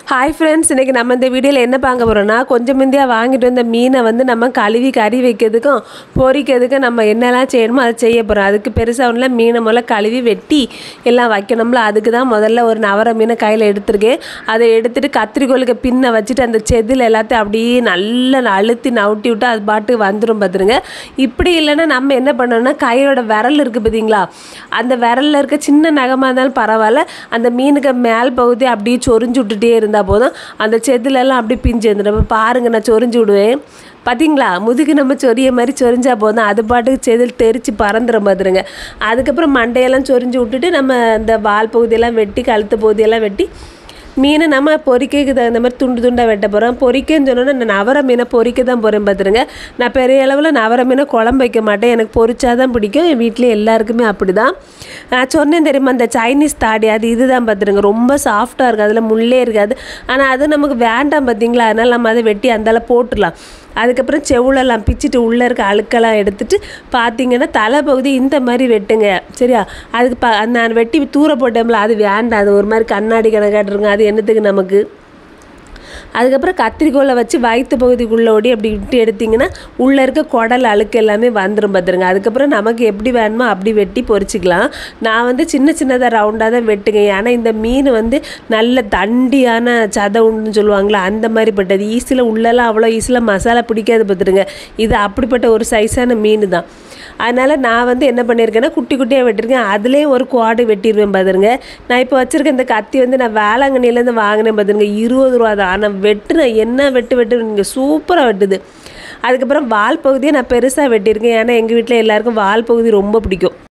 hi friends இன்றைக்கி நம்ம இந்த வீடியோவில் என்ன பார்க்க போகிறோம்னா கொஞ்சம் முந்தையா வாங்கிட்டு வந்த மீனை வந்து நம்ம கழுவி கறி வைக்கிறதுக்கும் பொரிக்கிறதுக்கும் நம்ம என்னெல்லாம் செய்யணுமோ அதை செய்ய போகிறோம் அதுக்கு பெருசாக ஒன்றும் மீனை முதல்ல கழுவி வெட்டி எல்லாம் வைக்கணும்ல அதுக்கு தான் முதல்ல ஒரு நவர மீனை கையில் எடுத்திருக்கேன் அதை எடுத்துகிட்டு கத்திரிக்கோலுக்கு பின்ன வச்சுட்டு அந்த செதில் எல்லாத்தையும் அப்படியே நல்லா அழுத்தி நவுட்டி விட்டு அது பாட்டு வந்துடும் பார்த்துருங்க இப்படி இல்லைன்னா நம்ம என்ன பண்ணணும்னா கையோட விரல் இருக்குது பார்த்தீங்களா அந்த விரலில் இருக்க சின்ன நகமாக இருந்தாலும் பரவாயில்ல அந்த மீனுக்கு மேல் பகுதி அப்படியே சொரிஞ்சு விட்டுட்டே இருந்தால் போதும் அந்த செதிலெல்லாம் அப்படியே பிஞ்சு வந்துடும் இப்போ பாருங்கள் நான் சொரிஞ்சு விடுவேன் பார்த்தீங்களா முதுகு நம்ம சொரிய மாதிரி சொரிஞ்சா போதும் அது பாட்டுக்கு செதில் தெரிச்சு பறந்துடும் பார்த்துருங்க அதுக்கப்புறம் மண்டையெல்லாம் சொரிஞ்சு விட்டுட்டு நம்ம இந்த வால் பகுதியெல்லாம் வெட்டி கழுத்து பகுதியெல்லாம் வெட்டி மீனை நம்ம பொரிக்கைக்கு தகுந்த மாதிரி துண்டு துண்டாக வெட்ட போகிறோம் பொரிக்கன்னு சொன்னோன்னா நான் நவர மீனை பொரிக்க தான் போகிறேன் பார்த்துருங்க நான் பெரிய அளவில் நவர மீனை குழம்பு வைக்க மாட்டேன் எனக்கு பொரிச்சா தான் பிடிக்கும் என் வீட்டில் எல்லாருக்குமே அப்படி தான் நான் சொன்னேன் தெரியுமா அந்த சைனீஸ் தாடி அது இதுதான் பார்த்துருங்க ரொம்ப சாஃப்டாக இருக்குது அதில் முள்ளே இருக்காது ஆனால் அது நமக்கு வேண்டாம் பார்த்தீங்களா அதனால் நம்ம அதை வெட்டி அந்தால போட்டுடலாம் அதுக்கப்புறம் செவுளெல்லாம் பிச்சுட்டு உள்ளே இருக்க அழுக்கெல்லாம் எடுத்துட்டு பார்த்தீங்கன்னா தலைப்பகுதி இந்த மாதிரி வெட்டுங்க சரியா அதுக்கு ப நான் வெட்டி தூர போட்டோம்ல அது வேண்டாம் அது ஒரு மாதிரி கண்ணாடி கணக்காட்டுருங்க அது என்னத்துக்கு நமக்கு அதுக்கப்புறம் கத்திரிக்கோலை வச்சு வயிற்று பகுதிக்குள்ளே ஓடி அப்படி விட்டு எடுத்திங்கன்னா உள்ளே இருக்க குடல் அழுக்கு எல்லாமே வந்துடும் பார்த்துருங்க அதுக்கப்புறம் நமக்கு எப்படி வேணுமோ அப்படி வெட்டி பொரிச்சிக்கலாம் நான் வந்து சின்ன சின்னதாக ரவுண்டாக தான் வெட்டுங்க ஏன்னா இந்த மீன் வந்து நல்ல தண்டியான சதை உண்டுன்னு சொல்லுவாங்களே அந்த மாதிரி பட்டது ஈஸியில் உள்ளெல்லாம் அவ்வளோ ஈஸியில் மசாலா பிடிக்காது பார்த்துருங்க இது அப்படிப்பட்ட ஒரு சைஸான மீன் தான் அதனால் நான் வந்து என்ன பண்ணியிருக்கேன்னா குட்டி குட்டியாக வெட்டியிருக்கேன் அதுலேயே ஒரு குவாடு வெட்டிடுவேன் பார்த்துருங்க நான் இப்போ வச்சுருக்க இந்த கத்தி வந்து நான் வேளாங்கண்ணிலேருந்து வாங்கினேன் பார்த்துருங்க இருபது ரூபா தான் ஆனால் வெட்டுனேன் என்ன வெட்டு வெட்டு நீங்கள் சூப்பராக வெட்டுது அதுக்கப்புறம் வால் பகுதியை நான் பெருசாக வெட்டியிருக்கேன் ஏன்னா எங்கள் வீட்டில் எல்லாருக்கும் வால் பகுதி ரொம்ப பிடிக்கும்